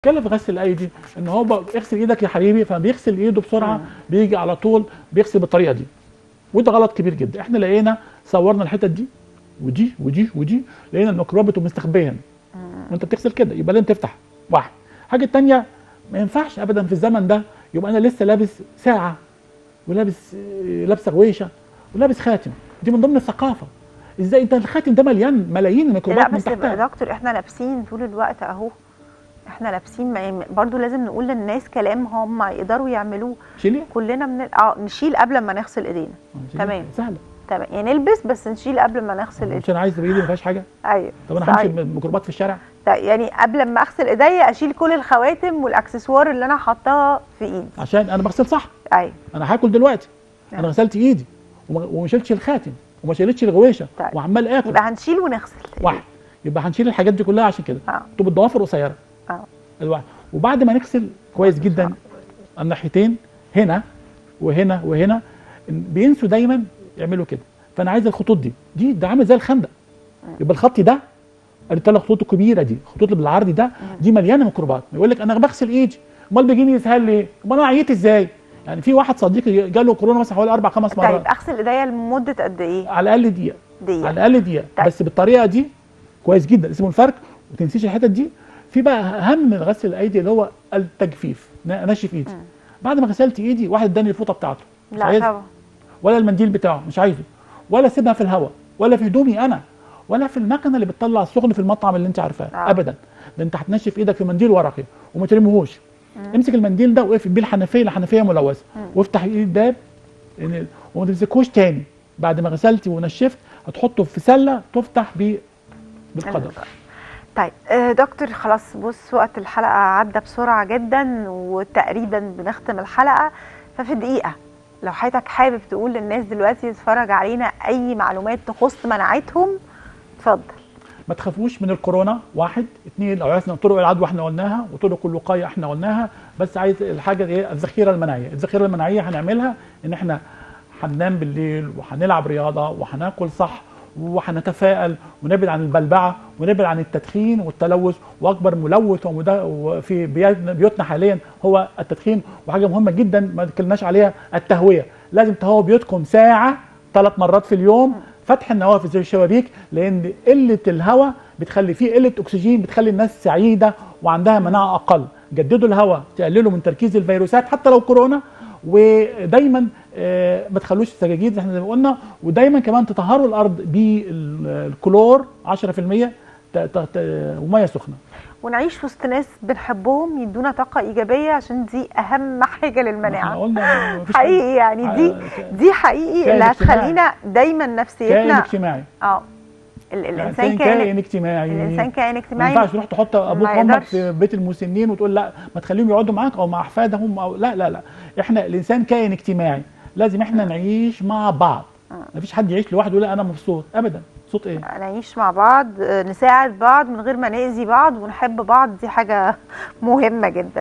المشكله في غسل الايدي ان هو بقى اغسل ايدك يا حبيبي فبيغسل ايده بسرعه بيجي على طول بيغسل بالطريقه دي وده غلط كبير جدا احنا لقينا صورنا الحتت دي ودي ودي ودي لقينا الميكروبات بتبقى مستخبيه وانت بتغسل كده يبقى لازم تفتح واحد الحاجه الثانيه ما ينفعش ابدا في الزمن ده يبقى انا لسه لابس ساعه ولابس آه، لابسه غويشه ولابس خاتم دي من ضمن الثقافه ازاي انت الخاتم ده مليان ملايين لا الميكروبات من بس يا تحتها دكتور احنا لابسين طول الوقت اهو احنا لابسين ما- برضو لازم نقول للناس كلام هم يقدروا يعملوه شيلي كلنا من اه نشيل قبل ما نغسل ايدينا شيلي. تمام. سهله تمام يعني نلبس بس نشيل قبل ما نغسل مش ايدينا انا عايز بايدي ما فيهاش حاجه ايوه طب انا صحيح. همشي الميكروبات في الشارع طيب يعني قبل ما اغسل ايديا اشيل كل الخواتم والاكسسوار اللي انا حطاها في ايدي عشان انا بغسل صح ايوه انا هاكل دلوقتي نعم. انا غسلت ايدي وما وما شلتش الخاتم وما شلتش الغويشه طيب. وعمال اكل يبقى هنشيل ونغسل واحد يبقى هنشيل الحاجات دي كلها عشان كده اه طب الضوافر قصيره اه الواحد وبعد ما نغسل كويس جدا الناحيتين هنا وهنا وهنا بينسوا دايما يعملوا كده فانا عايز الخطوط دي دي ده عامل زي الخندق يبقى الخط ده الثلاث خطوط الكبيره دي الخطوط اللي بالعرض ده دي مليانه ميكروبات يقول لك انا بغسل ايدي امال بيجيني يسهل ليه؟ امال انا عييت ازاي؟ يعني في واحد صديقي جاله كورونا مثلا حوالي اربع خمس طيب مرات اغسل ايديا لمده قد ايه؟ على الاقل دقيقه دقيقه على الاقل دقيقه طيب. بس بالطريقه دي كويس جدا اسمه الفرق وتنسيش الحتت دي في بقى اهم من غسل الايدي اللي هو التجفيف ن- انشف ايدي بعد ما غسلت ايدي واحد اداني الفوطه بتاعته مش لا عايزها طبعا ولا المنديل بتاعه مش عايزه ولا اسيبها في الهواء ولا في هدومي انا ولا في المكنه اللي بتطلع السخن في المطعم اللي انت عارفاه آه. ابدا ده انت هتنشف ايدك في منديل ورقي وما ترميهوش امسك المنديل ده واقفل بيه الحنفيه لحنفيه ملوثه وافتح ايد الباب إن- وما تمسكوش تاني بعد ما غسلت ونشفت هتحطه في سله تفتح بيه بالقدم طيب آه، دكتور خلاص بص وقت الحلقة عدى بسرعة جدا وتقريبا بنختم الحلقة ففي دقيقة لو حضرتك حابب تقول للناس دلوقتي تتفرج علينا أي معلومات تخص مناعتهم اتفضل ما تخافوش من الكورونا واحد اثنين لو عرفنا طرق العدوى احنا قلناها وطرق الوقايه احنا قلناها بس عايز الحاجه ايه الذخيره المناعيه الذخيره المناعيه هنعملها ان احنا هننام بالليل وهنلعب رياضه وهناكل صح وهنتفائل ونبعد عن البلبعه ونبعد عن التدخين والتلوث واكبر ملوث ومدا- وفي بيوتنا بيوتنا حاليا هو التدخين وحاجه مهمه جدا ما اتكلمناش عليها التهويه لازم تهووا بيوتكم ساعه ثلاث مرات في اليوم فتح النوافذ زي الشبابيك لان قله الهواء بتخلي فيه قله اكسجين بتخلي الناس سعيده وعندها مناعه اقل جددوا الهواء تقللوا من تركيز الفيروسات حتى لو كورونا ودايما آه، ما تخلوش السجاجيد زي احنا زي ما قلنا ودايما كمان تطهروا الارض بالكلور 10% ت- ت- ت- وميه سخنه ونعيش وسط ناس بنحبهم يدونا طاقة إيجابية عشان دي أهم حاجة احنا للمناعة قلنا مفيش حقيقي يعني دي آه، دي حقيقي كائن اللي اجتماعي. هتخلينا دايما كائن نفسيتنا اجتماعي اه ال- الانسان كائن كائن اجتماعي الانسان كائن ما اجتماعي ينفعش تروح تحط ابوك ما وامك يقدرش. في بيت المسنين وتقول لا ما تخليهم يقعدوا معاك او مع احفادهم او لا لا لا احنا الانسان كائن اجتماعي لازم احنا نعيش مع بعض ما فيش حد يعيش لوحده يقول لا انا مبسوط ابدا مبسوط ايه نعيش مع بعض آه، نساعد بعض من غير ما نأذي بعض ونحب بعض دي حاجة مهمة جدا